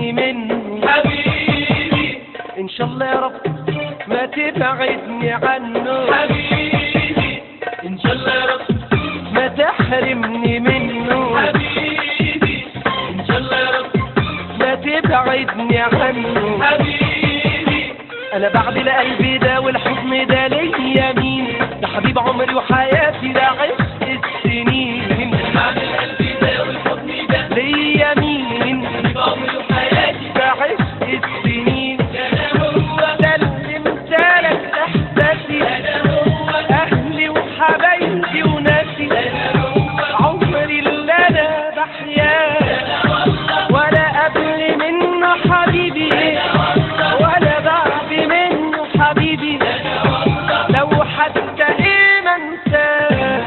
تحرمني منه حبيبي ان شاء الله يا رب ما تبعدني عنه حبيبي إن شاء الله يا رب ما تحرمني منه حبيبي إن شاء الله يا رب ما تبعدني عنه حبيبي انا بعد قلبي ده والحزن ده ليا مين ده حبيب عمري وحياتي ده عشق السنين بعد القلب ده والحضن ده ليا مين بعمري وحياتي ده عشق السنين أنا هو سلمتلك احساسي أنا هو اهلي وحبايبي وناسي أنا هو عمري اللي انا بحياه ولا قبل منه حبيبي ولا بعد منه حبيبي لو حتى ايه ما انساه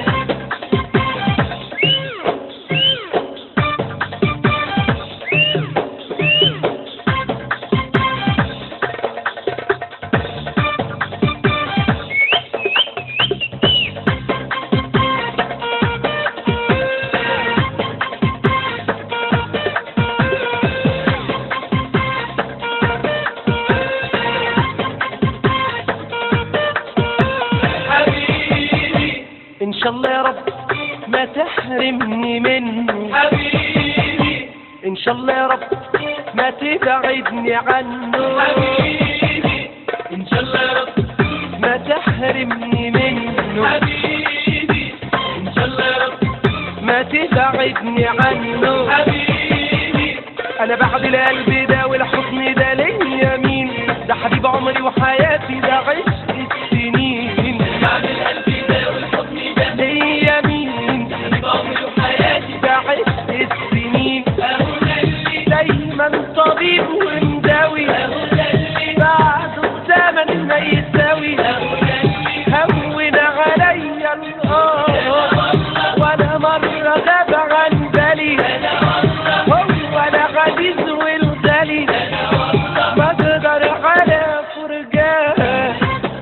حبيبي ان شاء الله يا رب ما تحرمني منه حبيبي ان شاء الله يا رب ما تبعدني عنه حبيبي إن شاء الله يا رب ما تحرمني منه حبيبي إن شاء الله يا رب ما تبعدني عنه حبيبي انا بعد القلب ده والحزن ده ليا مين ده حبيب عمري وحياتي ده عشق السنين بعد القلب ده والحضن ده ليا مين بعمري وحياتي ده عشق السنين أهو ده اللي دايما طبيب ومداوي أهو ده اللي بعده الزمن ما يساوي أهو ده اللي هون عليا القمر ولا مرة غاب عن بالي هو انا غليظ والغالي ما اقدر على فرجاه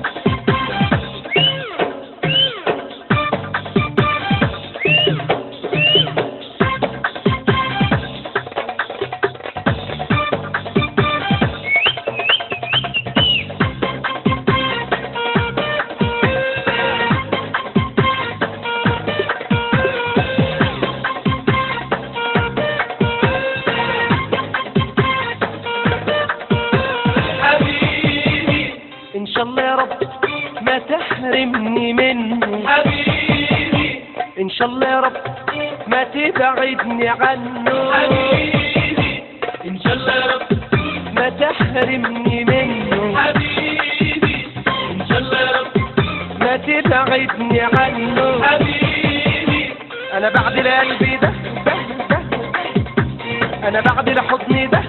حبيبي ان شاء الله يا رب ما تحرمني منه حبيبي ان شاء الله يا رب ما تبعدني عنه حبيبي إن شاء الله يا رب ما تحرمني منه حبيبي إن شاء الله يا رب ما تبعدني عنه حبيبي انا بعد القلب ده ده ده انا بعد الحضن ده